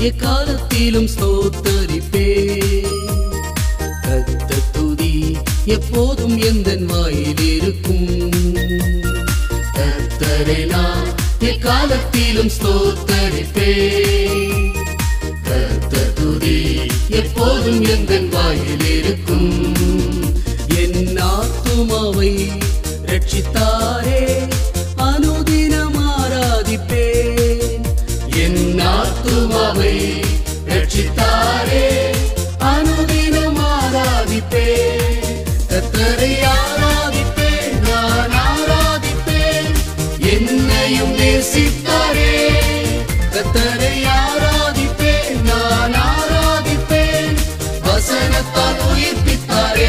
எக்காலத்திலும் ஸ்தோத்தரிப்பே கத்த துதி எப்போதும் எந்த வாயில் இருக்கும் கத்தரை நான் எக்காலத்திலும் ஸ்தோத்தரிப்பே கத்த துதி எப்போதும் எந்த வாயில் இருக்கும் என் ஆத்துமாவை ரட்சித்தாரே அனுதினம் ஆராதிப்பேன் என் ஆத்துமாவை ரட்சித்தாரே அனுதினம் ஆராதிப்பேன் கத்தரை ஆராதிப்பேன் நான் ஆராதிப்பேன் என்னையும் நேசித்தாரே கத்தரை ஆராதிப்பேன் நான் ஆராதிப்பேன் வசனத்தால் உயிர்ப்பித்தாரே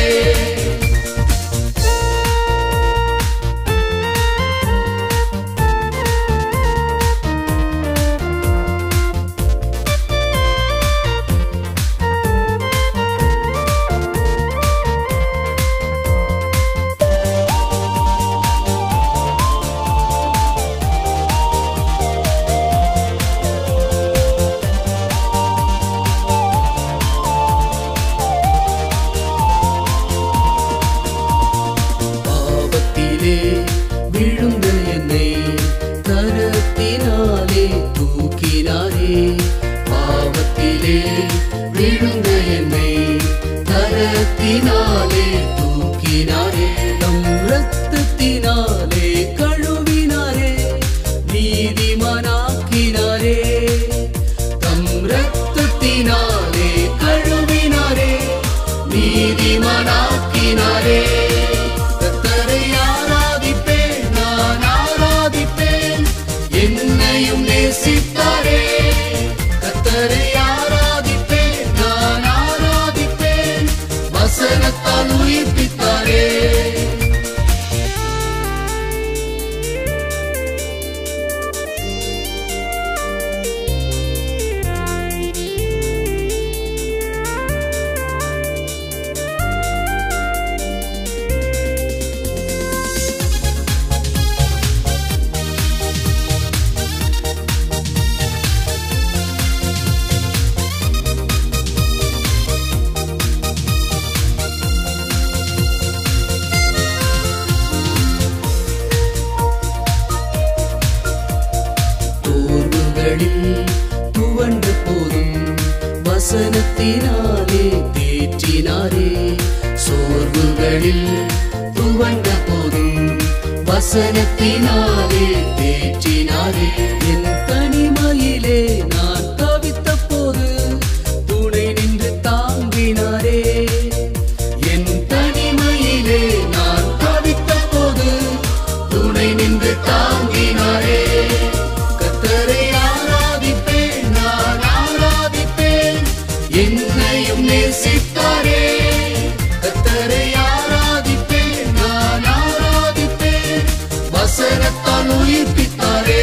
பாவத்திலே விழுந்த என்னை கரத்தினாலே தூக்கினாரே பாவத்திலே விழுந்த என்னை கரத்தினாலே தூக்கினாரே தம் ரத்தத்தினாலே கழுவினாரே நீதிமானாக்கினாரே தம் ரத்தத்தினாலே கழுவினாரே நீதிமானாக்கினாரே கத்தரை ஆராதிப்பேன் நான் ஆராதிப்பேன் என்னையும் நேசித்தாரே கத்தரை ஆராதிப்பேன் நான் ஆராதிப்பேன் வசனத்தால் உயிர்ப்பித்தாரே தோர்வுகளில் துவண்ட போதும் வசனத்தினாலே தேற்றினாரே சோர்வுகளில் துவண்ட போதும் வசனத்தினாலே தேற்றினாரே என் தனிமையிலே நான் தவித்த போது துணை நின்று தாங்கினாரே என் தனிமையிலே நான் தவித்த போது துணை நின்று தாங்கினாரே கத்தரை ஆராதிப்பேன் நான் ஆராதிப்பேன் என்னையும் நேசித்தாரே கத்தரை ஆராதிப்பேன் நான் ஆராதிப்பேன் வசனத்தால் உயிர்ப்பித்தாரே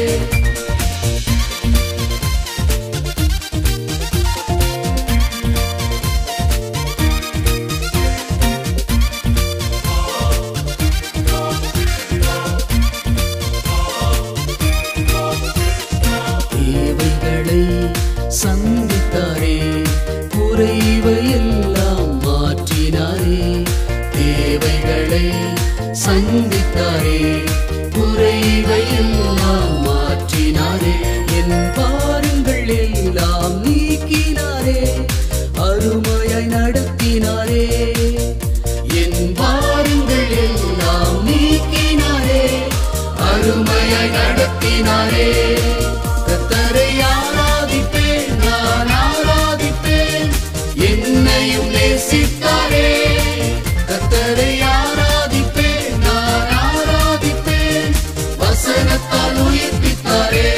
தேவைகளை சந்தித்தாரே குறைவை எல்லாம் மாற்றினாரே தேவைகளை சந்தித்தாரே குறைவை எல்லாம் மாற்றினாரே என் பாருங்கள் எல்லாம் நீக்கினாரே அருமையாய் நடத்தினாரே என் பாருங்கள் எல்லாம் நீக்கினாரே அருமையாய் நடத்தினாரே கத்தரை ஆராதிப்பேன் நான் ஆராதிப்பேன் என்னையும் நேசித்தாரே கத்தரை ஆராதிப்பேன் நான் ஆராதிப்பேன் வசனத்தால் உயிர்ப்பித்தாரே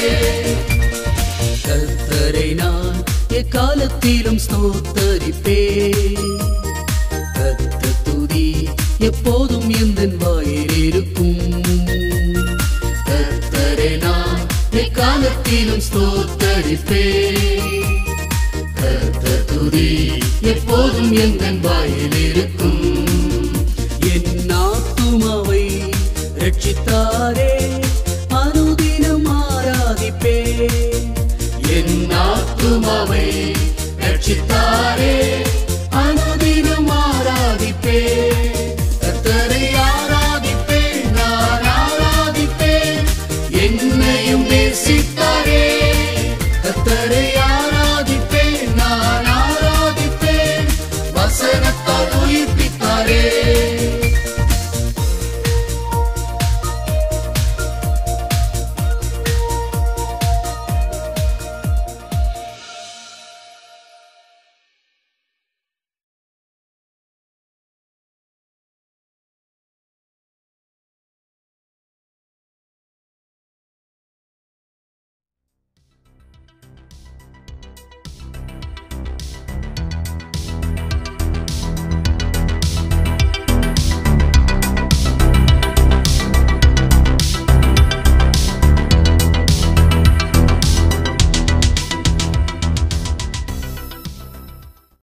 கத்தரை நான் எக்காலத்திலும் ஸ்தோத்தரிப்பேன் கத்த துதி எப்போதும் எந்த வாயில் இருக்கும் கத்தரை நான் எக்காலத்திலும் ஸ்தோத்தரிப்பேன் கத்த துதி எப்போதும் எந்த வாயில் இருக்கும்